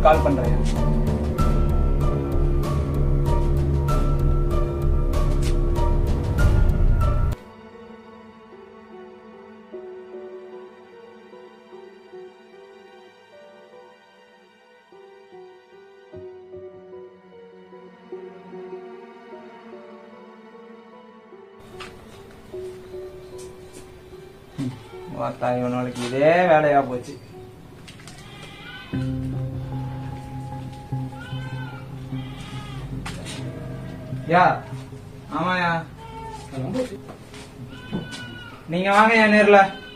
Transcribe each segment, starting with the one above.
உனக்கு கால் பண்றேன் பார்த்தா இவனுக்கு இதே வேலையா போச்சு யா ஆமாயா நீங்க வாங்க என் நேர்ல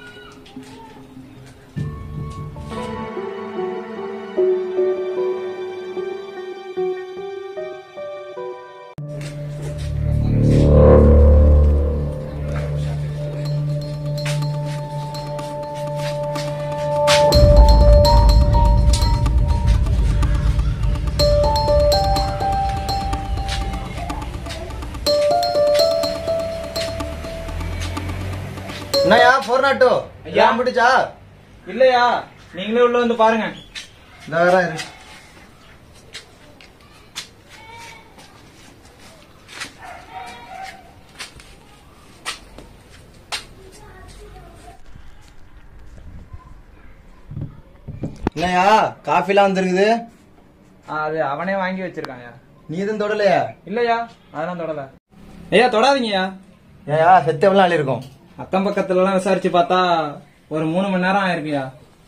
என்னய்யா ஃபோர் நாட் டூ ஐயா. முடிச்சா இல்லையா நீங்களே உள்ள வந்து பாருங்க இந்த வேற இரு என்னய்யா காஃபிலாம் வந்துருக்குது ஆ, அது அவனே வாங்கி வச்சிருக்கான்யா நீ எதுவும் தொடலையா இல்லையா அதெல்லாம் தொடல ஐயா தொடாதீங்கய்யா ஏயா செத்து எவ்வளவு நாள் இருக்கும் அக்கம் பக்கத்துல எல்லாம் விசாரிச்சு பார்த்தா ஒரு மூணு மணி நேரம் ஆயிருக்குயா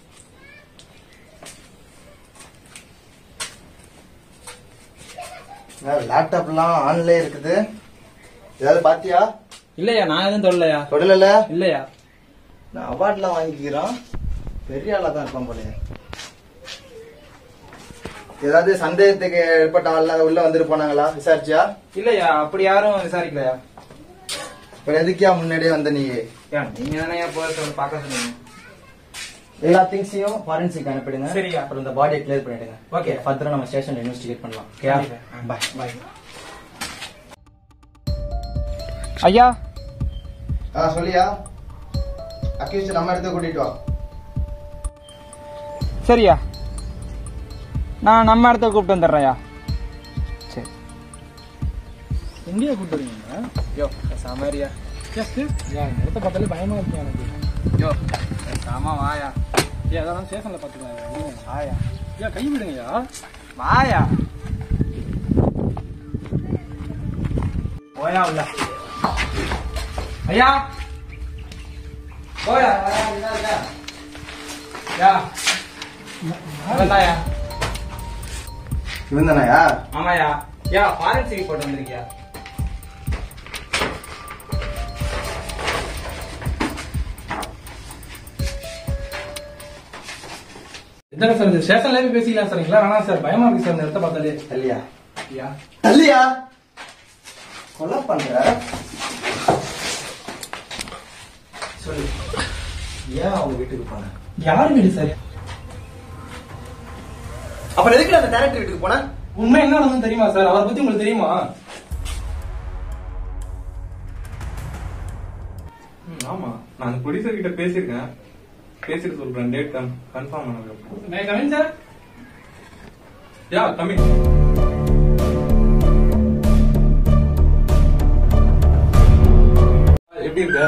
லேப்டாப்லாம் ஆன்லயே இருக்குது ஏதாவது பாத்தியா இல்லையா நான் எதுவும் தொடலையா தொடல இல்லையா நான் அவார்ட்லாம் வாங்கிக்கிறோம் பெரிய ஆளா தான் இருப்பான் போலயே ஏதாவது சந்தேகத்துக்கு ஏற்பட்ட ஆள்லாம் உள்ள வந்துட்டு போனாங்களா விசாரிச்சியா இல்லையா அப்படி யாரும் விசாரிக்கலையா அப்புறம் எதுக்கியா முன்னாடியே வந்த நீ ஏன் நீங்க தானே போய் சொல்லி பார்க்க சொன்னீங்க எல்லா திங்ஸையும் ஃபாரன்சிக் அனுப்பிடுங்க சரியா. அப்புறம் இந்த பாடியை கிளியர் பண்ணிடுங்க Okay. ஃபர்தரா நம்ம ஸ்டேஷன்ல இன்வெஸ்டிகேட் பண்ணலாம் கண்டிப்பா. பாய் பாய் ஐயா ஆ சொல்லியா அக்யூஸ்ட் நம்ம இடத்துக்கு கூட்டிட்டு வா சரியா நான் நம்ம இடத்த கூப்பிட்டு வந்துடுறேன்யா சரி எங்கேயா கூட்டு வரீங்க யோ சாமாரியா இடத்த பார்த்தாலே பயமா இருக்கு எனக்கு யோ சாமா வாயா ஏன் அதெல்லாம் ஸ்டேஷன்ல பாத்துக்கலாம் வாயா ஏன் கை விடுங்கய்யா வாயா போயா உள்ள ஐயா போயா யா வந்தாயா இவன் தானயா ஆமாயா யா ஃபாரன்சிக் போட்டு வந்திருக்கியா எத்தனை சார் இது ஸ்டேஷன்ல போய் பேசிக்கலாம் சார் இல்ல வேணாம் சார் பயமா இருக்கு சார் இந்த இடத்த பார்த்தாலே தள்ளியா ஐயா தள்ளியா கொலை பண்ற சொல்லு ஏன் அவங்க வீட்டுக்கு போன யார் வீடு சார் அப்புறம் எதுக்கு அந்த டேரக்டர் வீட்டுக்கு போன உண்மை என்ன நடந்ததுன்னு தெரியுமா சார் அவரை பத்தி உங்களுக்கு தெரியுமா ம், ஆமா நான் அந்த ப்ரொடியூசர் கிட்ட பேசியிருக்கேன் பேசிட்டு சொல்றேன் டேட் கன்ஃபார்ம் பண்ணதுக்கு may coming sir yeah coming எப்படி இருக்க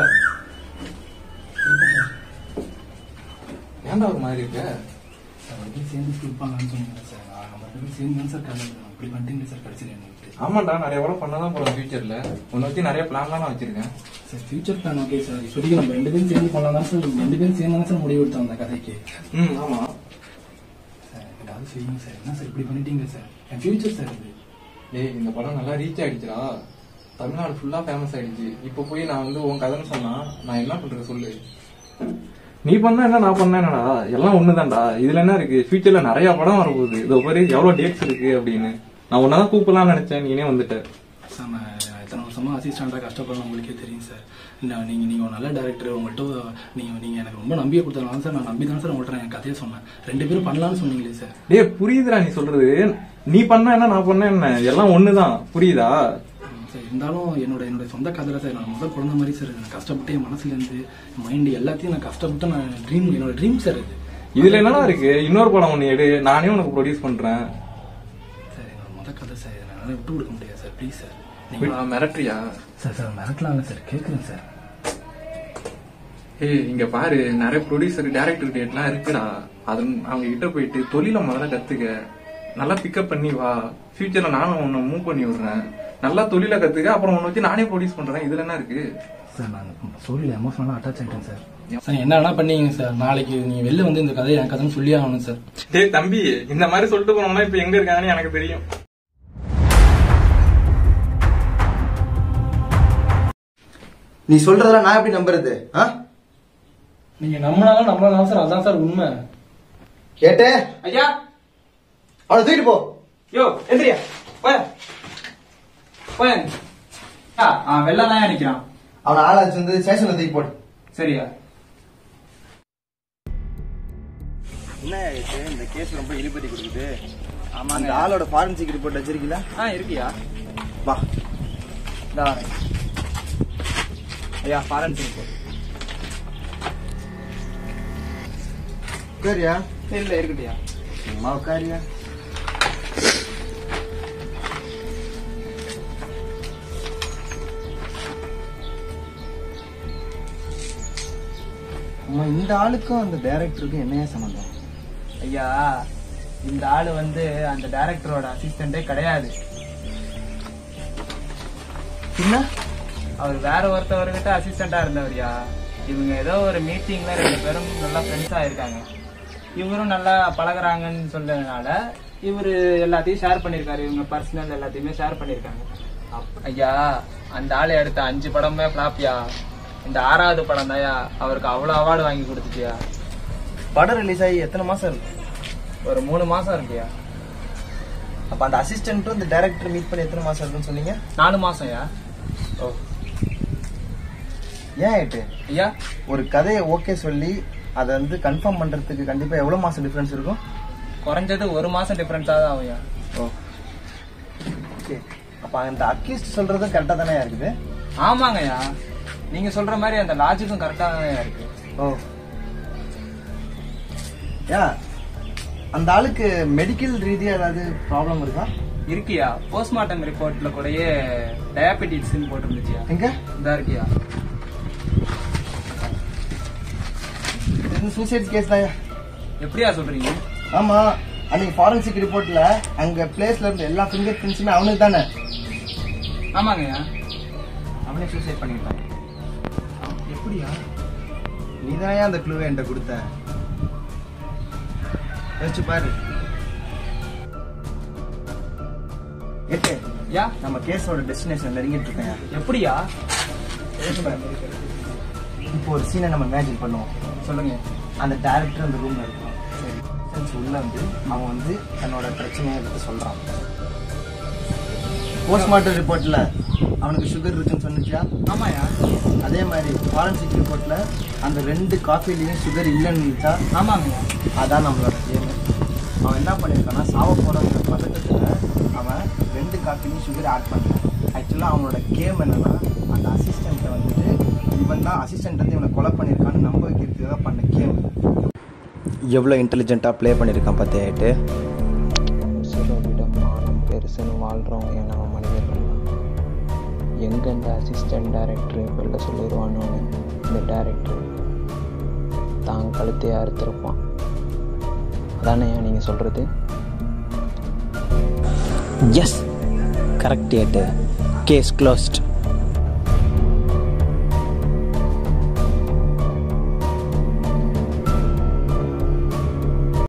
ஏன்டா ஒரு மாதிரி இருக்க சேர்ந்து கொடுப்பாங்கன்னு சொன்னீங்க சார் நம்ம ரெண்டு பேரும் சேர்ந்து தான் சார் கலந்துருக்கோம் அப்படி பண்ணிட்டு சார் கடைசியில் என்ன விட்டு ஆமாண்டா நிறைய படம் பண்ணதான் போறோம் ஃபியூச்சர்ல உன்னை வச்சு நிறைய பிளான்லாம் நான் வச்சிருக்கேன் sir future plan okay sir இப்போதைக்கு நம்ம ரெண்டு பேரும் சேர்ந்து பண்ணலாம் தான் சார் ரெண்டு பேரும் சேர்ந்து தான் சார் முடிவு எடுத்தோம் அந்த கதைக்கு ம் ஆமா சார் ஏதாவது செய்யுங்க சார் என்ன சார் இப்படி பண்ணிட்டீங்க சார் என் ஃபியூச்சர் சார் இது டேய் இந்த படம் நல்லா ரீச் ஆயிடுச்சுடா தமிழ்நாடு ஃபுல்லா ஃபேமஸ் ஆயிடுச்சு இப்போ போய் நான் வந்து உன் கதைன்னு சொன்னா நான் என்ன பண்றது சொல்லு நீ பண்ண என்ன நான் பண்ண என்னடா எல்லாம் ஒண்ணுதான்டா இதுல என்ன இருக்கு ஃபியூச்சர்ல நிறைய படம் வரப்போகுது இதோ பாரு எவ்வளவு டேட்ஸ் இருக்கு அப்படின்னு நான் உன்னதான் கூப்பிடலாம்னு நினைச்சேன் நீனே வந்துட்ட சார் நான் இத்தனை வருஷமா அசிஸ்டண்டாக கஷ்டப்படுறேன் உங்களுக்கே தெரியும் சார் நான் நீங்க நீங்க ஒரு நல்ல டேரக்டர் உங்கள்கிட்ட நீங்க நீங்க எனக்கு ரொம்ப நம்பிக்கை கொடுத்ததுனால சார் நான் நம்பி தான் சார் உங்கள்கிட்ட என் கதையை சொன்னேன் ரெண்டு பேரும் பண்ணலாம்னு சொன்னீங்களே சார் டேய் புரியுதுடா நீ சொல்றது நீ பண்ண என்ன நான் பண்ண என்ன எல்லாம் ஒண்ணுதான் புரியுதா ம், சார் இருந்தாலும் என்னோட என்னோட சொந்த கதையில சார் நான் முதல் குழந்தை மாதிரி சார் நான் கஷ்டப்பட்டு என் மனசுல இருந்து மைண்டு எல்லாத்தையும் நான் கஷ்டப்பட்டு நான் ட்ரீம் என்னோட ட்ரீம் சார் இது இதுல என்னடா இருக்கு இன்னொரு படம் ஒண்ணு எடு நானே உனக்கு ப்ரொடியூஸ் பண்றேன் சார் என்னோட முத கதை சார் இதை என்னால் விட்டு கொடுக்க முடியாது சார் ப்ளீஸ் சார் நீங்கள் நான் மிரட்டுறியா சார் சார் மிரட்டலாம் இல்லை சார் கேட்குறேன் சார் ஏய் இங்க பாரு நிறைய ப்ரொடியூசர் டேரக்டர் டேட்லாம் இருக்குடா அது அவங்க கிட்ட போயிட்டு தொழில முதல்ல கத்துக்க நல்லா பிக்கப் பண்ணி வா ஃபியூச்சர்ல நானும் உன்னை மூவ் பண்ணி விடுறேன் நல்லா தொழில கத்துக்க அப்புறம் உன்னை வச்சு நானே ப்ரொடியூஸ் பண்றேன் இதுல என்ன இருக்கு சார் நான் சோழியில் எமோஷனலாக அட்டாச் ஆகிட்டேன் சார் சார் என்ன வேணா பண்ணீங்க சார் நாளைக்கு நீங்கள் வெளில வந்து இந்த கதையை என் கதைன்னு சொல்லி ஆகணும் சார் டேய் தம்பி இந்த மாதிரி சொல்லிட்டு போனோம்னா இப்ப எங்க இருக்காங்கன்னு எனக்கு தெரியும் நீ சொல்றதெல்லாம் நான் எப்படி நம்புறது ஆ நீங்கள் நம்மளாலும் நம்மளாலும் சார் அதான் சார் உண்மை கேட்டே ஐயா அவனை தூக்கிட்டு போ யோ எந்திரியா போய போய அவன் வெளில தான் நிக்கிறான் அவனை ஆளாச்சு வந்து ஸ்டேஷன்ல தூக்கி போடு சரியா என்ன ஆயிடுச்சு இந்த கேஸ் ரொம்ப இழுபறி கொடுக்குது ஆமா அந்த ஆளோட ஃபாரன்சிக் ரிப்போர்ட் வச்சிருக்கீங்களா ஆ இருக்கியா வா இந்த வரேன் ஐயா ஃபாரன்சிக் ரிப்போர்ட் உட்காரியா இல்ல இருக்கட்டியா சும்மா உட்காரியா அம்மா இந்த ஆளுக்கும் அந்த டைரக்டருக்கும் என்னையா சம்பந்தம் ஐயா இந்த ஆளு வந்து அந்த டைரக்டரோட அசிஸ்டண்டே கிடையாது என்ன அவர் வேற ஒருத்தவர்கிட்ட அசிஸ்டண்டா இருந்தவர்யா இவங்க ஏதோ ஒரு மீட்டிங்ல ரெண்டு பேரும் நல்லா ஃப்ரெண்ட்ஸா இருக்காங்க இவரும் நல்லா பழகுறாங்கன்னு சொன்னதுனால இவரு எல்லாத்தையும் ஷேர் பண்ணிருக்காரு இவங்க பர்சனல் எல்லாத்தையுமே ஷேர் பண்ணிருக்காங்க அப்ப- ஐயா அந்த ஆளு எடுத்த அஞ்சு படமே ஃபிளாப்யா இந்த ஆறாவது படம் தான்யா அவருக்கு அவ்வளவு அவார்டு வாங்கி கொடுத்துச்சியா படம் ரிலீஸ் ஆகி எத்தனை மாசம் இருக்கு ஒரு மூணு மாசம் இருக்குயா அப்ப அந்த அசிஸ்டன்ட்டும் இந்த டைரக்டர் மீட் பண்ணி எத்தனை மாசம் இருக்குன்னு சொன்னீங்க நாலு மாசம்யா ஓ ஏன் ஆயிட்டு ஐயா ஒரு கதையை ஓகே சொல்லி அதை வந்து கன்ஃபார்ம் பண்றதுக்கு கண்டிப்பா எவ்வளவு மாசம் டிஃபரன்ஸ் இருக்கும் குறைஞ்சது ஒரு மாசம் டிஃபரன்ஸா தான் ஆகும்யா ஓ ஓகே அப்ப அந்த அக்யூஸ்ட் சொல்றதும் கரெக்டா தானே இருக்குது ஆமாங்கய்யா நீங்க சொல்ற மாதிரி அந்த லாஜிக்கும் கரெக்டா தான் இருக்கு ஓ யா அந்த ஆளுக்கு மெடிக்கல் ரீதியா ஏதாவது ப்ராப்ளம் இருக்கா இருக்கியா போஸ்ட்மார்ட்டம் ரிப்போர்ட்ல கூடயே டயாபெட்டிக்ஸ்னு போட்டிருந்துச்சியா எங்க இதா இருக்கியா இது சூசைட் கேஸ் தான் எப்படியா சொல்றீங்க ஆமா அன்னைக்கு ஃபாரன்சிக் ரிப்போர்ட்ல அங்க பிளேஸ்ல இருந்த எல்லா ஃபிங்கர் பிரிண்ட்ஸுமே அவனுக்கு தானே ஆமாங்கய்யா அவனே சூசைட் பண்ணிட்டான் எப்படியா நீ தானே அந்த க்ளூவை என்கிட்ட கொடுத்த யோசிச்சு பாரு எட்டு யா நம்ம கேஸோட டெஸ்டினேஷன் நெருங்கிட்டு இருக்கேன் எப்படியா இப்போ ஒரு சீனை நம்ம இமேஜின் பண்ணுவோம் சொல்லுங்க அந்த டேரக்டர் அந்த ரூம்ல இருக்கான் சரி Since உள்ள வந்து அவன் வந்து தன்னோட பிரச்சனையை எடுத்து சொல்றான் போஸ்ட்மார்ட்டம் ரிப்போர்ட்ல அவனுக்கு சுகர் இருக்குன்னு சொன்னிச்சியா ஆமாயா அதே மாதிரி ஃபாரன்சிக் ரிப்போர்ட்ல அந்த ரெண்டு காஃபிலையும் சுகர் இல்லைன்னு இருந்துச்சா ஆமாங்கய்யா அதான் நம்மளோட கேம் அவன் என்ன பண்ணியிருக்கான்னா சாவ போறங்கிற பதட்டத்தில் அவன் ரெண்டு காப்பிலையும் சுகர் ஆட் பண்ணான் ஆக்சுவலாக அவனோட கேம் என்னன்னா அந்த அசிஸ்டண்ட்டை வந்துட்டு இவன் தான் அசிஸ்டன்ட் வந்து இவனை கொலை பண்ணியிருக்கான்னு நம்ப வைக்கிறதுக்காக பண்ண கேம் எவ்வளோ இன்டெலிஜென்ட்டாக ப்ளே பண்ணியிருக்கான் பார்த்தியாட்டு சிலவிட மானம் பெருசுன்னு வாழ்கிறவங்க நம்ம மனிதர்கள் எங்கே இந்த அசிஸ்டன்ட் டைரக்டர் வெளில சொல்லிடுவானோன்னு இந்த டைரக்டர் தான் கழுத்தையே அறுத்திருப்பான் அதானே நீங்கள் சொல்கிறது yes correct eight case closed